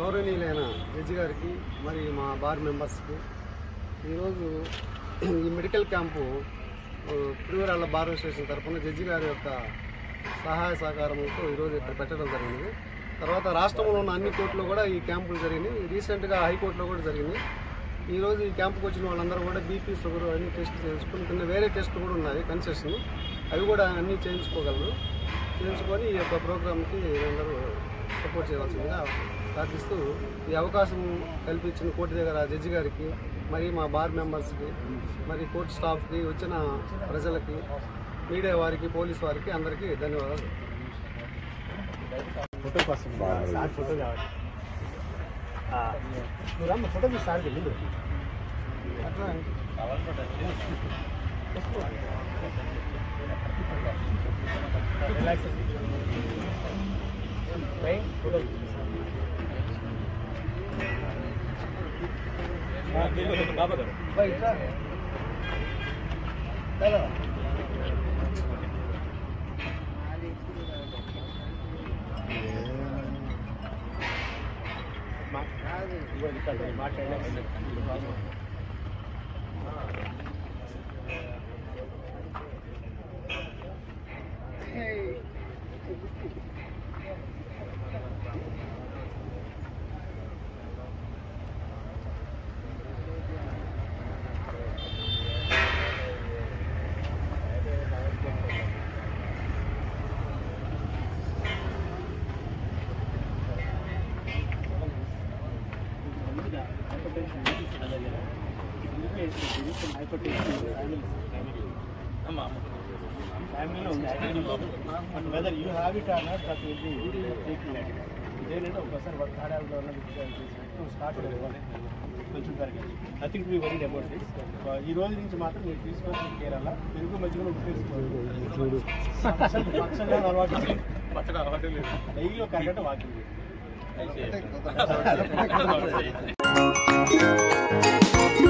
గౌరవనీయులైన జడ్జి గారికి మరి మా బార్ మెంబర్స్కి ఈరోజు ఈ మెడికల్ క్యాంపు తిరువరాళ్ళ బార్ అసోసియేషన్ తరఫున జడ్జి గారి యొక్క సహాయ సహకారంతో ఈరోజు ఇక్కడ పెట్టడం జరిగింది తర్వాత రాష్ట్రంలో ఉన్న అన్ని కోర్టులో కూడా ఈ క్యాంపులు జరిగినాయి రీసెంట్గా హైకోర్టులో కూడా జరిగింది ఈరోజు ఈ క్యాంపుకి వచ్చిన వాళ్ళందరూ కూడా బీపీ షుగర్ అన్ని టెస్ట్ చేసుకుని కింద వేరే టెస్ట్లు కూడా ఉన్నాయి కన్సెషన్ అవి కూడా అన్నీ చేయించుకోగలరు చేయించుకొని ఈ యొక్క ప్రోగ్రామ్కి అందరూ సపోర్ట్ చేయవలసిందిగా ప్రార్థిస్తూ ఈ అవకాశం కల్పించిన కోర్టు దగ్గర జడ్జి గారికి మరి మా బార్ మెంబర్స్కి మరి కోర్టు స్టాఫ్కి వచ్చిన ప్రజలకి మీడియా వారికి పోలీస్ వారికి అందరికీ ధన్యవాదాలు ఫోటో కోసం సార్ ఫోటో కావాలి ఆ, నువ్వు రమ్మ ఫోటో తీసి సార్కి ముందు అట్లా రిలాక్స్ ఫోటో బాబా గారు బై, ఇట్లా. ఎలా? మాట్లాడలేదు ఫ్యామిలీలో ఉంది but weather you have it or not that will be taking like ఇదేంటంటే ఒకసారి వర్క్ హడావిలో ఉన్న నువ్వు స్టార్ట్ కొంచెం పెరగాలి nothing to be worried about this ఈ రోజు నుంచి మాత్రం మీరు తీసుకోవాల్సిన కేర్ అలా తెలుగు మధ్యలో ఉపయోగించుకోవాలి పచ్చగా అలవాటు పచ్చగా అలవాటు లేదు డైలీ ఒక అరగంట వాకింగ్ అంటే